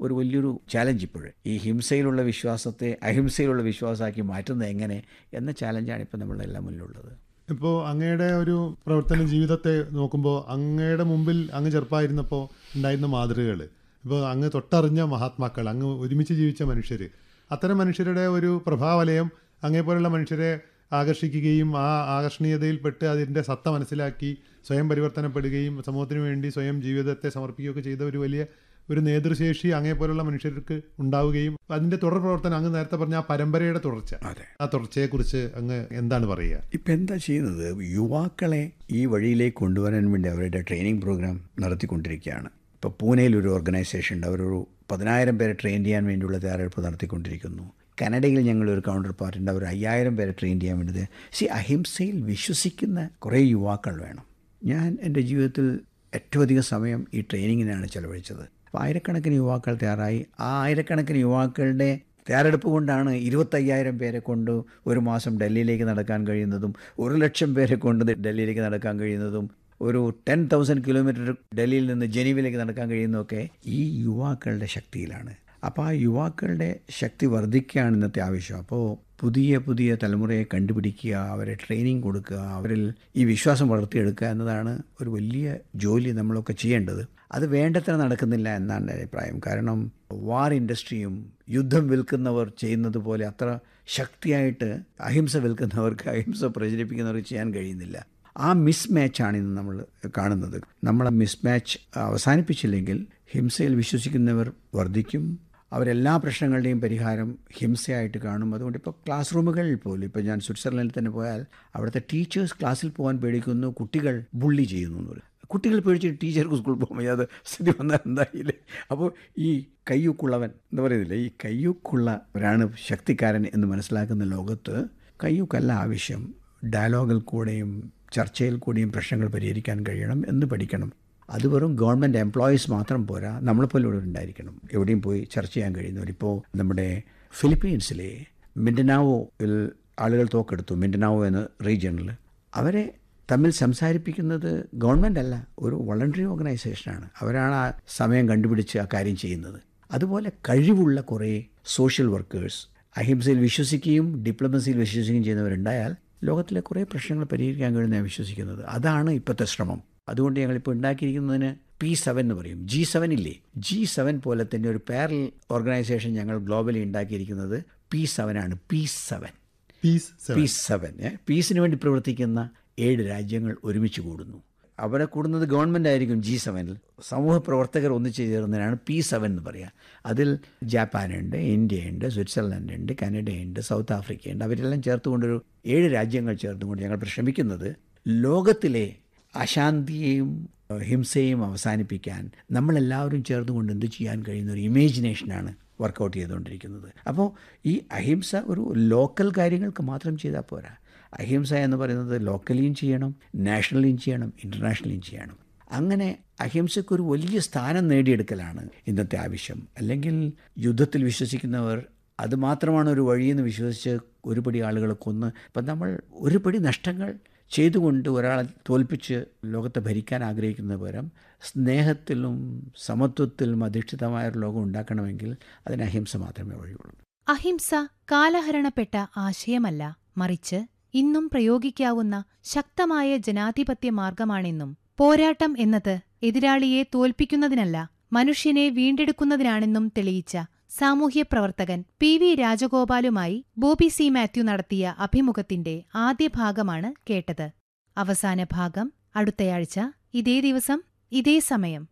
ഒരു വലിയൊരു ചാലഞ്ച് ഇപ്പോഴും ഈ ഹിംസയിലുള്ള വിശ്വാസത്തെ അഹിംസയിലുള്ള വിശ്വാസമാക്കി മാറ്റുന്നത് എങ്ങനെ എന്ന ചാലഞ്ചാണ് ഇപ്പോൾ നമ്മളുടെ എല്ലാം മുന്നിലുള്ളത് ഇപ്പോൾ അങ്ങയുടെ ഒരു പ്രവർത്തന ജീവിതത്തെ നോക്കുമ്പോൾ അങ്ങയുടെ മുമ്പിൽ അങ്ങ് ചെറുപ്പമായിരുന്നപ്പോൾ ഉണ്ടായിരുന്ന മാതൃകകൾ ഇപ്പോൾ അങ്ങ് തൊട്ടറിഞ്ഞ മഹാത്മാക്കൾ അങ്ങ് ഒരുമിച്ച് ജീവിച്ച മനുഷ്യർ അത്തരം മനുഷ്യരുടെ ഒരു പ്രഭാവലയം അങ്ങേപോലുള്ള മനുഷ്യരെ ആകർഷിക്കുകയും ആ ആകർഷണീയതയിൽപ്പെട്ട് അതിൻ്റെ സത്ത മനസ്സിലാക്കി സ്വയം പരിവർത്തനപ്പെടുകയും സമൂഹത്തിന് വേണ്ടി സ്വയം ജീവിതത്തെ സമർപ്പിക്കുകയൊക്കെ ചെയ്ത ഒരു വലിയ ഒരു നേതൃശേഷി അങ്ങേപോലുള്ള മനുഷ്യർക്ക് ഉണ്ടാവുകയും അതിൻ്റെ തുടർ പ്രവർത്തനം അങ്ങ് നേരത്തെ പറഞ്ഞ ആ പരമ്പരയുടെ തുടർച്ച അതെ ആ തുടർച്ചയെക്കുറിച്ച് അങ്ങ് എന്താണ് പറയുക ഇപ്പം എന്താ ചെയ്യുന്നത് യുവാക്കളെ ഈ വഴിയിലേക്ക് കൊണ്ടുവരാൻ വേണ്ടി അവരുടെ ട്രെയിനിങ് പ്രോഗ്രാം നടത്തിക്കൊണ്ടിരിക്കുകയാണ് ഇപ്പോൾ പൂനെയിൽ ഒരു ഓർഗനൈസേഷൻ ഉണ്ട് അവരൊരു പതിനായിരം പേരെ ട്രെയിൻ ചെയ്യാൻ വേണ്ടിയുള്ള തയ്യാറെടുപ്പ് നടത്തിക്കൊണ്ടിരിക്കുന്നു കനഡയിൽ ഞങ്ങളൊരു കൗണ്ടർ പാർട്ടി ഉണ്ട് അവർ അയ്യായിരം പേരെ ട്രെയിൻ ചെയ്യാൻ വേണ്ടി സി അഹിംസയിൽ വിശ്വസിക്കുന്ന കുറേ യുവാക്കൾ വേണം ഞാൻ എൻ്റെ ജീവിതത്തിൽ ഏറ്റവും അധികം സമയം ഈ ട്രെയിനിങ്ങിനാണ് ചെലവഴിച്ചത് അപ്പോൾ ആയിരക്കണക്കിന് യുവാക്കൾ തയ്യാറായി ആ ആയിരക്കണക്കിന് യുവാക്കളുടെ തയ്യാറെടുപ്പ് കൊണ്ടാണ് ഇരുപത്തയ്യായിരം പേരെ കൊണ്ട് ഒരു മാസം ഡൽഹിയിലേക്ക് നടക്കാൻ കഴിയുന്നതും ഒരു ലക്ഷം പേരെ കൊണ്ട് ഡൽഹിയിലേക്ക് നടക്കാൻ കഴിയുന്നതും ഒരു ടെൻ തൗസൻഡ് കിലോമീറ്റർ ഡൽഹിയിൽ നിന്ന് ജനീവിലേക്ക് നടക്കാൻ കഴിയുന്നതൊക്കെ ഈ യുവാക്കളുടെ ശക്തിയിലാണ് അപ്പോൾ ആ യുവാക്കളുടെ ശക്തി വർദ്ധിക്കുകയാണ് ഇന്നത്തെ ആവശ്യം അപ്പോൾ പുതിയ പുതിയ തലമുറയെ കണ്ടുപിടിക്കുക അവരെ ട്രെയിനിങ് കൊടുക്കുക അവരിൽ ഈ വിശ്വാസം വളർത്തിയെടുക്കുക എന്നതാണ് ഒരു വലിയ ജോലി നമ്മളൊക്കെ ചെയ്യേണ്ടത് അത് വേണ്ടത്ര നടക്കുന്നില്ല എന്നാണ് എൻ്റെ അഭിപ്രായം കാരണം വാർ ഇൻഡസ്ട്രിയും യുദ്ധം വിൽക്കുന്നവർ ചെയ്യുന്നത് പോലെ അത്ര ശക്തിയായിട്ട് അഹിംസ വിൽക്കുന്നവർക്ക് അഹിംസ പ്രചരിപ്പിക്കുന്നവർക്ക് ചെയ്യാൻ കഴിയുന്നില്ല ആ മിസ് മാച്ചാണ് ഇന്ന് നമ്മൾ കാണുന്നത് നമ്മൾ ആ മിസ് മാച്ച് അവസാനിപ്പിച്ചില്ലെങ്കിൽ ഹിംസയിൽ വിശ്വസിക്കുന്നവർ വർദ്ധിക്കും അവരെല്ലാ പ്രശ്നങ്ങളുടെയും പരിഹാരം ഹിംസയായിട്ട് കാണും അതുകൊണ്ട് ഇപ്പോൾ ക്ലാസ് റൂമുകളിൽ പോലും ഇപ്പോൾ ഞാൻ സ്വിറ്റ്സർലൻഡിൽ തന്നെ പോയാൽ അവിടുത്തെ ടീച്ചേഴ്സ് ക്ലാസ്സിൽ പോകാൻ പേടിക്കുന്നു കുട്ടികൾ ബുള്ളി ചെയ്യുന്നു എന്ന് പറയും കുട്ടികൾ പേടിച്ചിട്ട് ടീച്ചർക്ക് സ്കൂളിൽ പോകാൻ വയ്യാതെ സ്ഥിതി വന്നാൽ എന്തായില്ലേ അപ്പോൾ ഈ കയ്യൂക്കുള്ളവൻ എന്ന് പറയുന്നില്ല ഈ കയ്യൂക്കുള്ളവരാണ് ശക്തിക്കാരൻ എന്ന് മനസ്സിലാക്കുന്ന ലോകത്ത് കയ്യൂക്കല്ല ആവശ്യം ഡയലോഗിൽ കൂടെയും ചർച്ചയിൽ കൂടിയും പ്രശ്നങ്ങൾ പരിഹരിക്കാൻ കഴിയണം എന്ന് പഠിക്കണം അത് വെറും ഗവൺമെൻറ് എംപ്ലോയീസ് മാത്രം പോരാ നമ്മളെപ്പോലെ ഇവിടെ ഉണ്ടായിരിക്കണം എവിടെയും പോയി ചർച്ച ചെയ്യാൻ കഴിയുന്നവർ ഇപ്പോൾ നമ്മുടെ ഫിലിപ്പീൻസിലെ മിൻഡനാവോയിൽ ആളുകൾ തോക്കെടുത്തു മിൻഡനാവോ എന്ന റീജിയണിൽ അവരെ തമ്മിൽ സംസാരിപ്പിക്കുന്നത് ഗവൺമെൻറ് അല്ല ഒരു വളണ്ടറി ഓർഗനൈസേഷനാണ് അവരാണ് ആ സമയം കണ്ടുപിടിച്ച് ആ കാര്യം ചെയ്യുന്നത് അതുപോലെ കഴിവുള്ള കുറേ സോഷ്യൽ വർക്കേഴ്സ് അഹിംസയിൽ വിശ്വസിക്കുകയും ഡിപ്ലോമസിയിൽ വിശ്വസിക്കുകയും ചെയ്യുന്നവരുണ്ടായാൽ ലോകത്തിലെ കുറേ പ്രശ്നങ്ങൾ പരിഹരിക്കാൻ കഴിയുന്ന ഞാൻ വിശ്വസിക്കുന്നത് അതാണ് ഇപ്പോഴത്തെ ശ്രമം അതുകൊണ്ട് ഞങ്ങളിപ്പോൾ ഉണ്ടാക്കിയിരിക്കുന്നതിന് പി സെവൻ എന്ന് പറയും ജി സെവൻ ഇല്ലേ ജി സെവൻ പോലെ തന്നെ ഒരു പാരൽ ഓർഗനൈസേഷൻ ഞങ്ങൾ ഗ്ലോബലി ഉണ്ടാക്കിയിരിക്കുന്നത് പി സെവനാണ് P seven peace peace seven പീസിന് വേണ്ടി പ്രവർത്തിക്കുന്ന ഏഴ് രാജ്യങ്ങൾ ഒരുമിച്ച് കൂടുന്നു അവിടെ കൂടുന്നത് ഗവൺമെൻറ് ആയിരിക്കും ജി സെവനിൽ സമൂഹ പ്രവർത്തകർ ഒന്നിച്ച് ചേർന്നതിനാണ് പി സെവൻ എന്ന് പറയുക അതിൽ ജാപ്പാനുണ്ട് ഇന്ത്യയുണ്ട് സ്വിറ്റ്സർലൻഡ് ഉണ്ട് കാനഡയുണ്ട് സൗത്ത് ആഫ്രിക്കയുണ്ട് അവരെല്ലാം ചേർത്തുകൊണ്ടൊരു ഏഴ് രാജ്യങ്ങൾ ചേർത്തുകൊണ്ട് ഞങ്ങൾ ശ്രമിക്കുന്നത് ലോകത്തിലെ അശാന്തിയെയും ഹിംസയും അവസാനിപ്പിക്കാൻ നമ്മളെല്ലാവരും ചേർന്നുകൊണ്ട് എന്ത് ചെയ്യാൻ കഴിയുന്ന ഒരു ഇമേജിനേഷനാണ് വർക്കൗട്ട് ചെയ്തുകൊണ്ടിരിക്കുന്നത് അപ്പോൾ ഈ അഹിംസ ഒരു ലോക്കൽ കാര്യങ്ങൾക്ക് മാത്രം ചെയ്താൽ പോരാ അഹിംസ എന്ന് പറയുന്നത് ലോക്കലിയും ചെയ്യണം നാഷണലിയും ചെയ്യണം ഇൻ്റർനാഷണലിയും ചെയ്യണം അങ്ങനെ അഹിംസയ്ക്കൊരു വലിയ സ്ഥാനം നേടിയെടുക്കലാണ് ഇന്നത്തെ ആവശ്യം അല്ലെങ്കിൽ യുദ്ധത്തിൽ വിശ്വസിക്കുന്നവർ അത് മാത്രമാണ് ഒരു വഴിയെന്ന് വിശ്വസിച്ച് ഒരുപടി ആളുകളെ കൊന്ന് ഇപ്പം നമ്മൾ ഒരുപടി നഷ്ടങ്ങൾ ചെയ്തുകൊണ്ട് ഒരാളെ തോൽപ്പിച്ച് ലോകത്തെ ഭരിക്കാൻ ആഗ്രഹിക്കുന്ന പകരം സ്നേഹത്തിലും സമത്വത്തിലും അധിഷ്ഠിതമായ ഒരു ലോകം ഉണ്ടാക്കണമെങ്കിൽ അതിന് അഹിംസ മാത്രമേ വഴിയുള്ളൂ അഹിംസ കാലഹരണപ്പെട്ട ആശയമല്ല മറിച്ച് ഇന്നും പ്രയോഗിക്കാവുന്ന ശക്തമായ ജനാധിപത്യ മാർഗമാണെന്നും പോരാട്ടം എന്നത് എതിരാളിയെ തോൽപ്പിക്കുന്നതിനല്ല മനുഷ്യനെ വീണ്ടെടുക്കുന്നതിനാണെന്നും തെളിയിച്ച സാമൂഹ്യ പ്രവർത്തകൻ പി വി രാജഗോപാലുമായി ബോബി സി മാത്യു നടത്തിയ അഭിമുഖത്തിന്റെ ആദ്യ ഭാഗമാണ് കേട്ടത് അവസാന ഭാഗം അടുത്തയാഴ്ച ഇതേ ദിവസം ഇതേ സമയം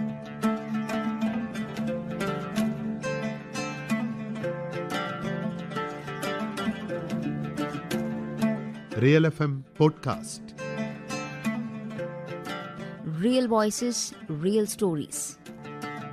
real F M podcast Real voices, real stories.